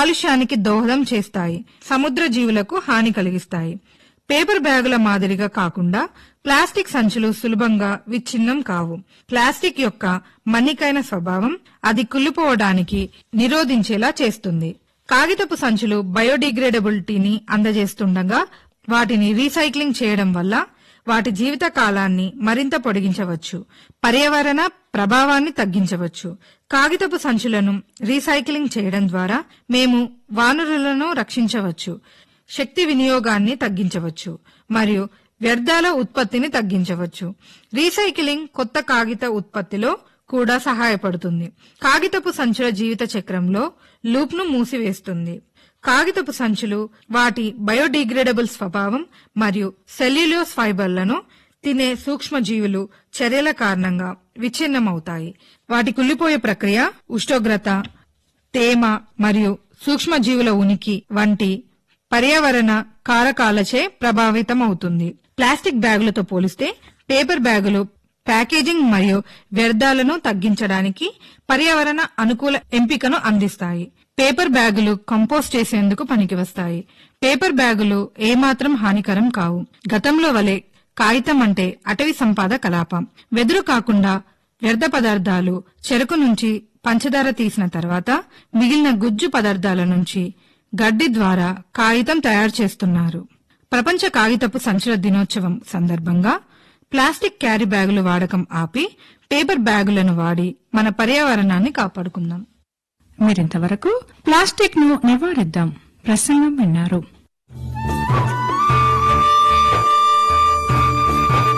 కాలుష్యానికి దోహదం చేస్తాయి సముద్ర జీవులకు హాని కలిగిస్తాయి పేపర్ బ్యాగుల మాదిరిగా కాకుండా ప్లాస్టిక్ సంచులు సులభంగా విచ్ఛిన్నం కావు ప్లాస్టిక్ యొక్క మన్నికైన స్వభావం అది కుళ్ళిపోవడానికి నిరోధించేలా చేస్తుంది కాగితపు సంచులు బయోడిగ్రేడబిలిటీని అందజేస్తుండగా వాటిని రీసైక్లింగ్ చేయడం వల్ల వాటి జీవిత కాలాన్ని మరింత పొడిగించవచ్చు పర్యావరణ ప్రభావాన్ని తగ్గించవచ్చు కాగితపు సంచులను రీసైక్లింగ్ చేయడం ద్వారా మేము వానరులను రక్షించవచ్చు శక్తి వినియోగాన్ని తగ్గించవచ్చు మరియు వ్యర్థాల ఉత్పత్తిని తగ్గించవచ్చు రీసైక్లింగ్ కొత్త కాగిత ఉత్పత్తిలో కూడా సహాయపడుతుంది కాగితపు సంచుల జీవిత చక్రంలో లూప్ను మూసివేస్తుంది కాగితపు సంచులు వాటి బయోడిగ్రేడబుల్ స్వభావం మరియు సెల్యులోస్ ఫైబర్లను తినే సూక్ష్మజీవులు చర్యల కారణంగా విచ్ఛిన్నమవుతాయి వాటి కుళ్ళిపోయే ప్రక్రియ ఉష్ణోగ్రత తేమ మరియు సూక్ష్మజీవుల ఉనికి వంటి పర్యావరణ కారకాలచే ప్రభావితమవుతుంది ప్లాస్టిక్ బ్యాగులతో పోలిస్తే పేపర్ బ్యాగులు ప్యాకేజింగ్ మరియు వ్యర్థాలను తగ్గించడానికి పర్యావరణ అనుకూల ఎంపికను అందిస్తాయి పేపర్ బ్యాగులు కంపోస్ట్ చేసేందుకు పనికివస్తాయి పేపర్ బ్యాగులు ఏమాత్రం హానికరం కావు గతంలో వలె కాగితం అంటే అటవీ సంపాద కలాపం వెదురు కాకుండా వ్యర్థ పదార్థాలు చెరకు నుంచి పంచదార తీసిన తర్వాత మిగిలిన గుజ్జు పదార్థాల నుంచి గడ్డి ద్వారా కాగితం తయారు చేస్తున్నారు ప్రపంచ కాగితపు సంచుల దినోత్సవం సందర్భంగా ప్లాస్టిక్ క్యారీ బ్యాగుల వాడకం ఆపి పేపర్ బ్యాగులను వాడి మన పర్యావరణాన్ని కాపాడుకుందాం మీరింతవరకు ప్లాస్టిక్ ను నివారిద్దాం ప్రసంగం విన్నారు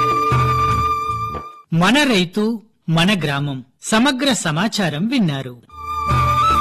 మన రైతు మన గ్రామం సమగ్ర సమాచారం విన్నారు